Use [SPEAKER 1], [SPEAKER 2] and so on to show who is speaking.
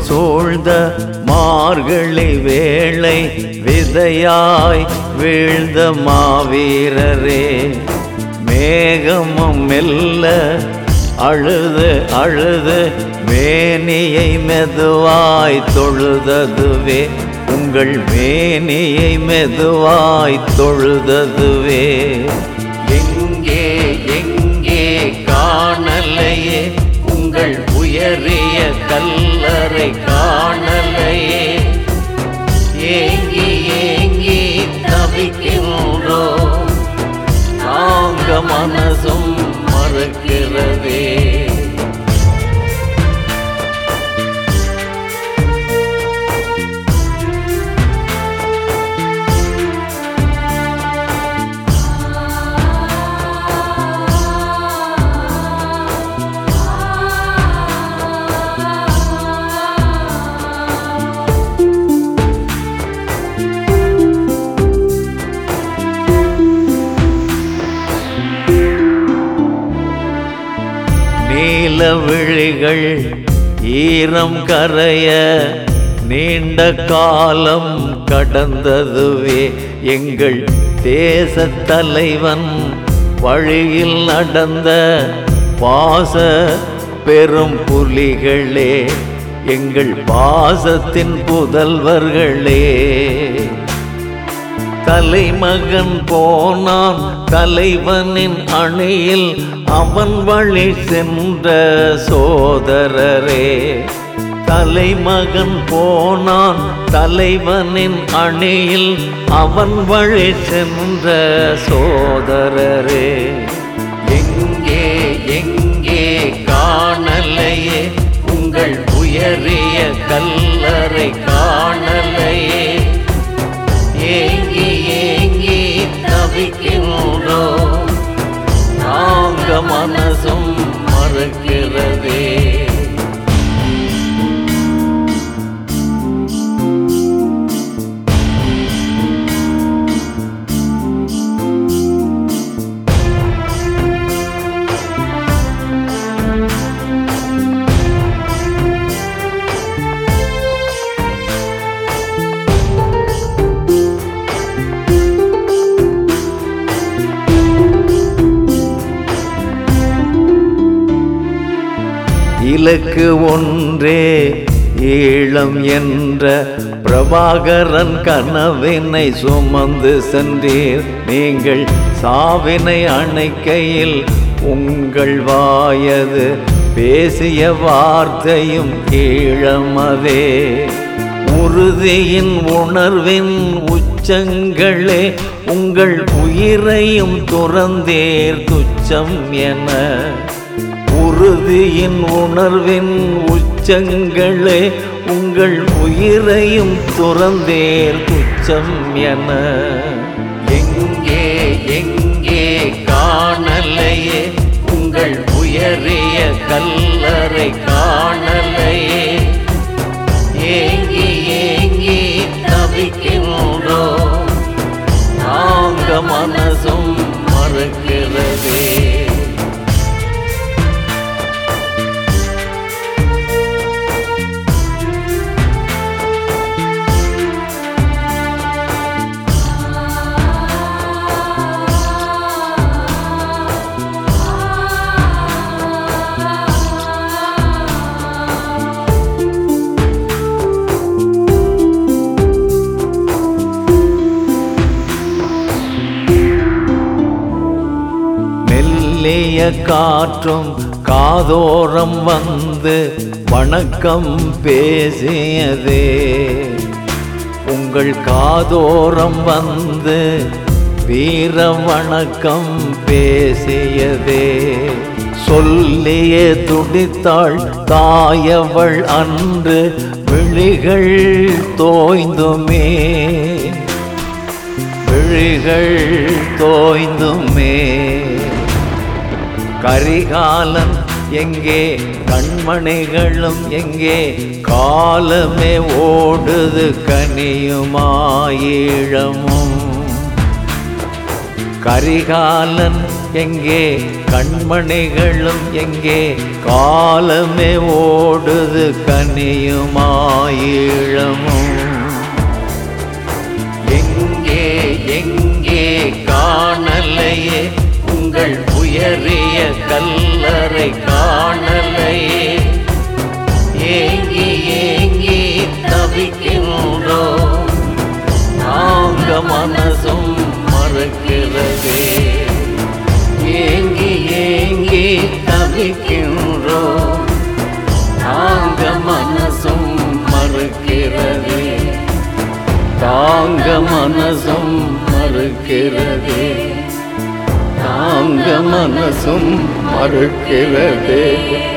[SPEAKER 1] சூழ்ந்த மார்கழி வேளை விதையாய் வீழ்ந்த மாவீரரே மேகமும் மெல்ல அழுது அழுது மேனியை மெதுவாய் தொழுததுவே உங்கள் மேனியை மெதுவாய் தொழுததுவே எங்கே எங்கே காணலையே உங்கள் உயரிய கல்லறை காணலையே ஏங்கி ஏங்கி தவிக்கின்றோ தாங்க மனசும் மறக்கிறதே நீல விழிகள் ஈரம் கரைய நீண்ட காலம் கடந்ததுவே எங்கள் தேச தலைவன் வழியில் நடந்த பாச பெரும் புலிகளே எங்கள் பாசத்தின் புதல்வர்களே தலைமகன் போனான் தலைவனின் அணியில் அவன் வழி சென்ற சோதரரே தலைமகன் போனான் தலைவனின் அணியில் அவன் வழி சென்ற சோதரரே எங்கே எங்கே காணலையே உங்கள் உயரிய கல்லறை காணலையே ஏங்கி ஏங்கி தவிக்கின்றோ நாங்க மனசும் மறக்கிறதே இலக்கு ஒன்றே ஈழம் என்ற பிரபாகரன் கனவினை சுமந்து சென்றீர் நீங்கள் சாவினை அணைக்கையில் உங்கள் வாயது பேசிய வார்த்தையும் ஈழமதே உறுதியின் உணர்வின் உச்சங்களே உங்கள் உயிரையும் துறந்தேர் துச்சம் என உறுதியின் உணர்வின் உச்சங்களே உங்கள் உயிரையும் துறந்தேர் துச்சம் என எங்கே எங்கே காணலையே உங்கள் உயரிய கல்லறை காணலையே ஏங்கி ஏங்கி தவிக்கின்றோ நாங்க மனசும் மறக்கிறதே மெல்லிய காற்றும் காதோரம் வந்து வணக்கம் பேசியதே உங்கள் காதோரம் வந்து வீர வணக்கம் பேசியதே சொல்லியே துடித்தாள் தாயவள் அன்று விழிகள் தோய்ந்துமே விழிகள் தோய்ந்துமே கரிகாலன் எங்கே கண்மணிகளும் எங்கே காலமே ஓடுது கனியுமாயிழமும் கரிகாலன் எங்கே கண்மணிகளும் எங்கே காலமே ஓடுது கனியுமாயிழமும் எங்கே எங்கே காணலையே உங்கள் உயரிய கல்லறை காணலையே ஏங்கி ஏங்கி தவிக்கின்றோம் நாங்க மனசும் மறுக்கிறதே ஏங்கி ஏங்கி தவிக்கின்றோம் நாங்க மனசும் மறுக்கிறதே தாங்க மனசும் மறுக்கிறதே தாங்க மனசும் மறுக்கிறதே